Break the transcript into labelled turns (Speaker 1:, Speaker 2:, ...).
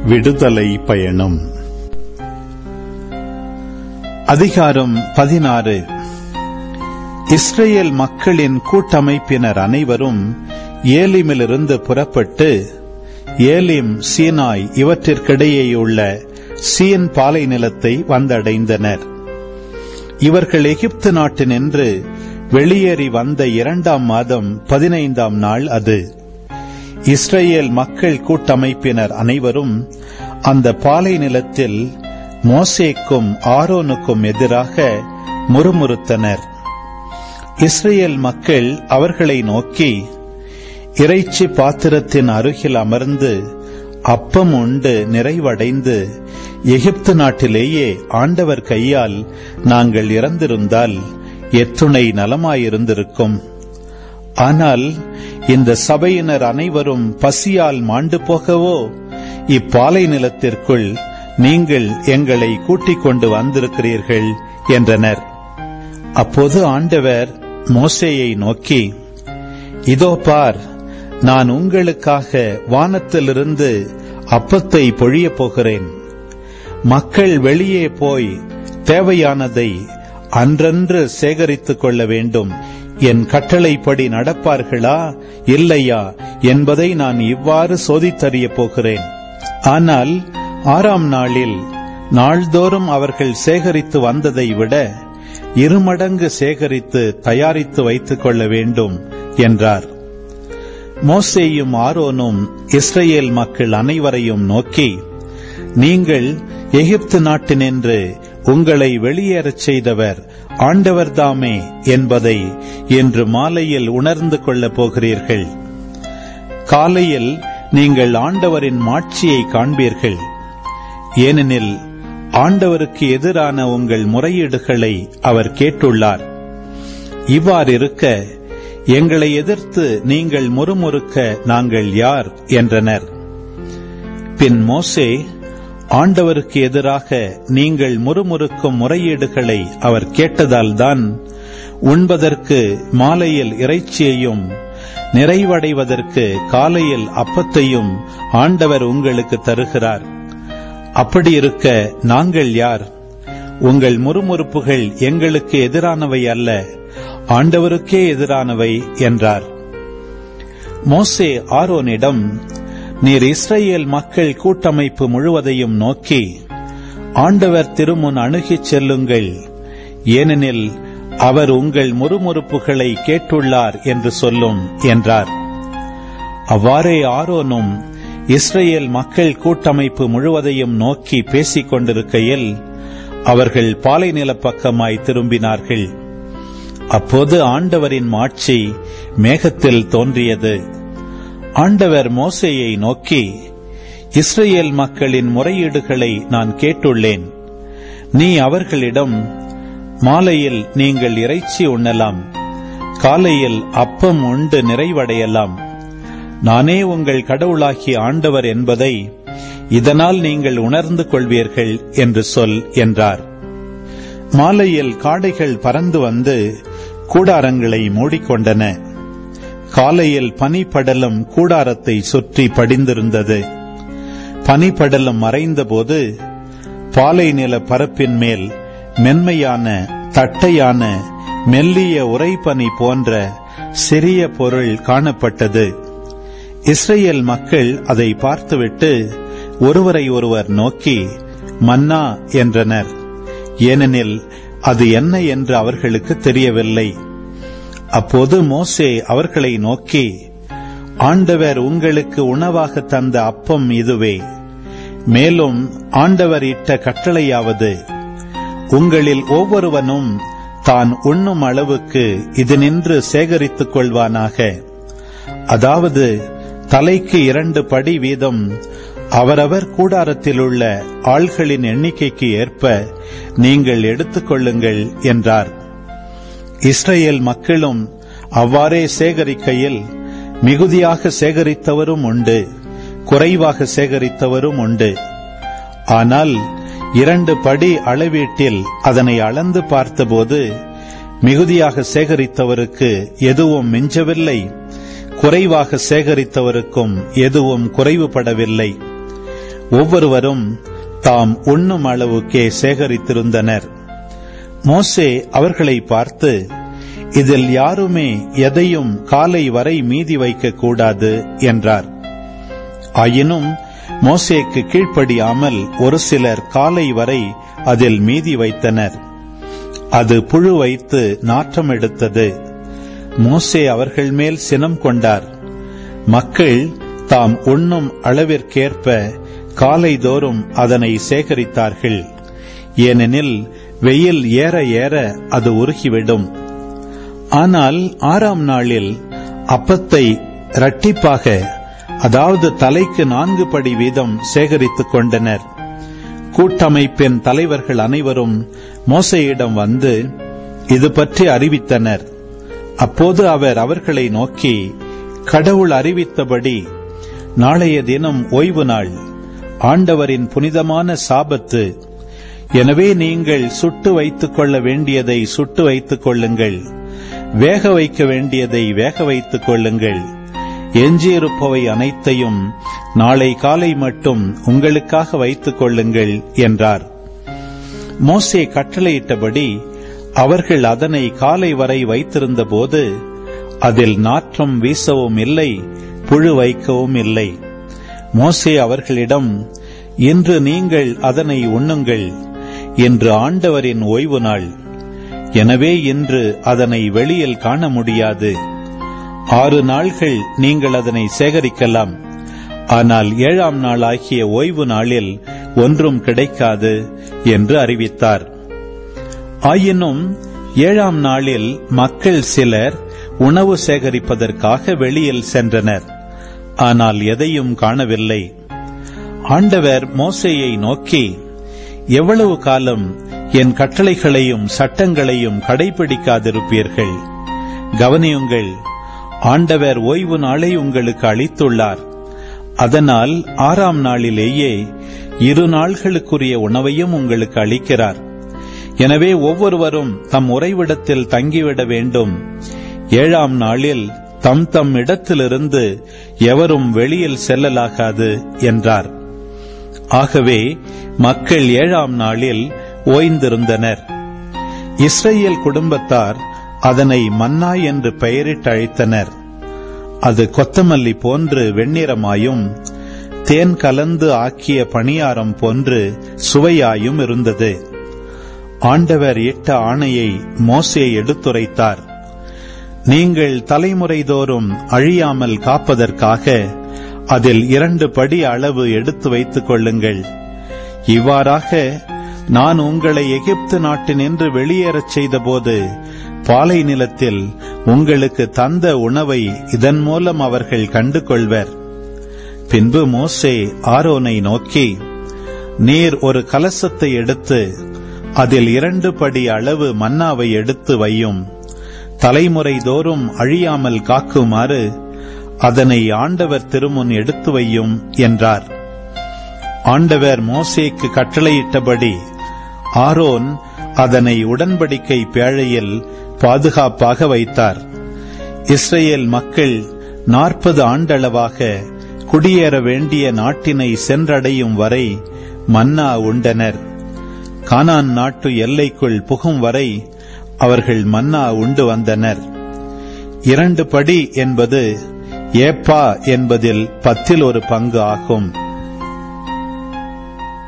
Speaker 1: விடுதலை பயணம் அதிகாரம் பதினாறு இஸ்ரேல் மக்களின் கூட்டமைப்பினர் அனைவரும் ஏலிமிலிருந்து புறப்பட்டு ஏலிம் சீனாய் இவற்றிற்கிடையேயுள்ள சீன் பாலை நிலத்தை வந்தடைந்தனர் இவர்கள் எகிப்து நாட்டினின்று வெளியேறி வந்த இரண்டாம் மாதம் பதினைந்தாம் நாள் அது இஸ்ரேல் மக்கள் கூட்டமைப்பினர் அனைவரும் அந்த பாலை நிலத்தில் மோசேக்கும் ஆரோனுக்கும் எதிராக முறுமுறுத்தனர் இஸ்ரேல் மக்கள் அவர்களை நோக்கி இறைச்சி பாத்திரத்தின் அருகில் அமர்ந்து அப்பம் உண்டு நிறைவடைந்து எகிப்து நாட்டிலேயே ஆண்டவர் கையால் நாங்கள் இறந்திருந்தால் எத்துணை நலமாயிருந்திருக்கும் ஆனால் இந்த சபையினர் அனைவரும் பசியால் மாண்டு போகவோ இப்பாலை நிலத்திற்குள் நீங்கள் எங்களை கூட்டிக் கொண்டு வந்திருக்கிறீர்கள் என்றனர் அப்போது ஆண்டவர் மோசேயை நோக்கி இதோ பார் நான் உங்களுக்காக வானத்திலிருந்து அப்பத்தை பொழியப் போகிறேன் மக்கள் வெளியே போய் தேவையானதை அன்றன்று சேகரித்துக் கொள்ள வேண்டும் என் கட்டளைப்படி நடப்பார்களா இல்லையா என்பதை நான் இவ்வாறு சோதித்தறியப் போகிறேன் ஆனால் ஆறாம் நாளில் நாள்தோறும் அவர்கள் சேகரித்து வந்ததை விட இருமடங்கு சேகரித்து தயாரித்து வைத்துக் கொள்ள வேண்டும் என்றார் மோசேயும் ஆரோனும் இஸ்ரேல் மக்கள் அனைவரையும் நோக்கி நீங்கள் எகிப்து நாட்டினின்று உங்களை வெளியேறச் செய்தவர் ஆண்டவர்தாமே என்பதை இன்று மாலையில் உணர்ந்து கொள்ளப் போகிறீர்கள் காலையில் நீங்கள் ஆண்டவரின் மாட்சியை காண்பீர்கள் ஏனெனில் ஆண்டவருக்கு எதிரான உங்கள் முறையீடுகளை அவர் கேட்டுள்ளார் இவ்வாறிருக்க எங்களை எதிர்த்து நீங்கள் முறுமுறுக்க நாங்கள் யார் என்றனர் பின் மோசே ஆண்டவருக்கு எதிராக நீங்கள் முறுமுறுக்கும் முறையீடுகளை அவர் கேட்டதால்தான் உண்பதற்கு மாலையில் இறைச்சியையும் நிறைவடைவதற்கு காலையில் அப்பத்தையும் ஆண்டவர் உங்களுக்கு தருகிறார் அப்படி இருக்க நாங்கள் யார் உங்கள் முறுமுறுப்புகள் எங்களுக்கு எதிரானவை அல்ல ஆண்டவருக்கே எதிரானவை என்றார் மோசே ஆரோனிடம் நீர் இஸ்ரேல் மக்கள் கூட்டமைப்பு முழுவதையும் நோக்கி ஆண்டவர் திருமுன் அணுகிச் செல்லுங்கள் ஏனெனில் அவர் உங்கள் முறுமுறுப்புகளை கேட்டுள்ளார் என்று சொல்லும் என்றார் அவ்வாறே ஆரோனும் இஸ்ரேல் மக்கள் கூட்டமைப்பு முழுவதையும் நோக்கி பேசிக் கொண்டிருக்கையில் அவர்கள் பாலை பக்கமாய் திரும்பினார்கள் அப்போது ஆண்டவரின் மாட்சி மேகத்தில் தோன்றியது ஆண்டவர் மோசேயை நோக்கி இஸ்ரேல் மக்களின் முறையீடுகளை நான் கேட்டுள்ளேன் நீ அவர்களிடம் மாலையில் நீங்கள் இறைச்சி உண்ணலாம் காலையில் அப்பம் உண்டு நிறைவடையலாம் நானே உங்கள் கடவுளாகிய ஆண்டவர் என்பதை இதனால் நீங்கள் உணர்ந்து கொள்வீர்கள் என்று சொல் என்றார் மாலையில் காடைகள் பறந்து வந்து கூடாரங்களை மூடிக்கொண்டன காலையில் பனிப்படலம் கூடாரத்தை சுற்றி படிந்திருந்தது பனிப்படலம் மறைந்தபோது பாலை நில பரப்பின் மேல் மென்மையான தட்டையான மெல்லிய உரைப்பனி போன்ற சிறிய பொருள் காணப்பட்டது இஸ்ரேல் மக்கள் அதை பார்த்துவிட்டு ஒருவரை ஒருவர் நோக்கி மன்னா என்றனர் ஏனெனில் அது என்ன என்று அவர்களுக்கு தெரியவில்லை அப்போது மோசே அவர்களை நோக்கி ஆண்டவர் உங்களுக்கு உணவாக தந்த அப்பம் இதுவே மேலும் ஆண்டவர் இட்ட கட்டளையாவது உங்களில் ஒவ்வொருவனும் தான் உண்ணும் அளவுக்கு இது நின்று சேகரித்துக் கொள்வானாக அதாவது தலைக்கு இரண்டு படி வீதம் அவரவர் கூடாரத்தில் உள்ள ஆள்களின் எண்ணிக்கைக்கு ஏற்ப நீங்கள் எடுத்துக்கொள்ளுங்கள் என்றார் இஸ்ரேல் மக்களும் அவ்வாறே சேகரிக்கையில் மிகுதியாக சேகரித்தவரும் உண்டு குறைவாக சேகரித்தவரும் உண்டு ஆனால் இரண்டு படி அளவீட்டில் அதனை அளந்து பார்த்தபோது மிகுதியாக சேகரித்தவருக்கு எதுவும் மிஞ்சவில்லை குறைவாக சேகரித்தவருக்கும் எதுவும் குறைவுபடவில்லை ஒவ்வொருவரும் தாம் உண்ணும் அளவுக்கே சேகரித்திருந்தனர் மோசே அவர்களை பார்த்து இதில் யாருமே எதையும் காலை வரை மீதி வைக்க கூடாது என்றார் ஆயினும் மோசேக்கு கீழ்ப்படியாமல் ஒரு சிலர் காலை வரை அதில் மீதி வைத்தனர் அது புழு வைத்து நாற்றம் எடுத்தது மோசே அவர்கள் மேல் சினம் கொண்டார் மக்கள் தாம் உண்ணும் அளவிற்கேற்ப காலைதோறும் அதனை சேகரித்தார்கள் ஏனெனில் வெயில் ஏற ஏற அது உருகிவிடும் ஆனால் ஆறாம் நாளில் அப்பத்தை இரட்டிப்பாக அதாவது தலைக்கு நான்கு படி வீதம் சேகரித்துக் கொண்டனர் கூட்டமைப்பின் தலைவர்கள் அனைவரும் மோசையிடம் வந்து இது பற்றி அறிவித்தனர் அப்போது அவர் அவர்களை நோக்கி கடவுள் அறிவித்தபடி நாளைய தினம் ஓய்வு நாள் ஆண்டவரின் புனிதமான சாபத்து எனவே நீங்கள் சுட்டு வைத்துக் கொள்ள வேண்டியதை சுட்டு வைத்துக் கொள்ளுங்கள் வேக வைக்க வேண்டியதை வேக வைத்துக் கொள்ளுங்கள் எஞ்சியிருப்பவை அனைத்தையும் நாளை காலை மட்டும் உங்களுக்காக வைத்துக் கொள்ளுங்கள் என்றார் மோசே கட்டளையிட்டபடி அவர்கள் அதனை காலை வரை வைத்திருந்த போது அதில் நாற்றம் வீசவும் இல்லை புழு வைக்கவும் இல்லை மோசே அவர்களிடம் இன்று நீங்கள் அதனை உண்ணுங்கள் இன்று ஆண்டவரின் ஓய்வு நாள் எனவே இன்று அதனை வெளியில் காண முடியாது ஆறு நாள்கள் நீங்கள் அதனை சேகரிக்கலாம் ஆனால் ஏழாம் நாள் ஆகிய ஓய்வு நாளில் ஒன்றும் கிடைக்காது என்று அறிவித்தார் ஆயினும் ஏழாம் நாளில் மக்கள் சிலர் உணவு சேகரிப்பதற்காக வெளியில் சென்றனர் ஆனால் எதையும் காணவில்லை ஆண்டவர் மோசேயை நோக்கி எவ்வளவு காலம் என் கட்டளைகளையும் சட்டங்களையும் கடைபிடிக்காதிருப்பீர்கள் கவனியுங்கள் ஆண்டவர் ஓய்வு நாளை உங்களுக்கு அளித்துள்ளார் அதனால் ஆறாம் நாளிலேயே இரு நாள்களுக்குரிய உணவையும் உங்களுக்கு அளிக்கிறார் எனவே ஒவ்வொருவரும் தம் உறைவிடத்தில் தங்கிவிட வேண்டும் ஏழாம் நாளில் தம் தம் இடத்திலிருந்து எவரும் வெளியில் செல்லலாகாது என்றார் ஆகவே மக்கள் ஏழாம் நாளில் ஓய்ந்திருந்தனர் இஸ்ரேல் குடும்பத்தார் அதனை மன்னா என்று பெயரிட்டு அழைத்தனர் அது கொத்தமல்லி போன்று வெண்ணிறமாயும் தேன் கலந்து ஆக்கிய பணியாரம் போன்று சுவையாயும் இருந்தது ஆண்டவர் இட்ட ஆணையை மோசே எடுத்துரைத்தார் நீங்கள் தலைமுறைதோறும் அழியாமல் காப்பதற்காக அதில் இரண்டு படி அளவு எடுத்து வைத்துக் கொள்ளுங்கள் இவ்வாறாக நான் உங்களை எகிப்து நாட்டினின்று வெளியேறச் செய்தபோது பாலை நிலத்தில் உங்களுக்கு தந்த உணவை இதன் மூலம் அவர்கள் கண்டு கொள்வர் பின்பு மோசே ஆரோனை நோக்கி நீர் ஒரு கலசத்தை எடுத்து அதில் இரண்டு படி அளவு மன்னாவை எடுத்து வையும் தலைமுறை தோறும் அழியாமல் காக்குமாறு அதனை ஆண்டவர் திருமுன் எடுத்து வையும் என்றார் ஆண்டவர் மோசேக்கு கட்டளையிட்டபடி ஆரோன் அதனை உடன்படிக்கை பேழையில் பாதுகாப்பாக வைத்தார் இஸ்ரேல் மக்கள் நாற்பது ஆண்டளவாக குடியேற வேண்டிய நாட்டினை சென்றடையும் வரை மன்னா உண்டனர் கானான் நாட்டு எல்லைக்குள் புகும் வரை அவர்கள் மன்னா உண்டு வந்தனர் இரண்டு படி என்பது ஏப்பா என்பதில் பத்தில் ஒரு பங்கு ஆகும்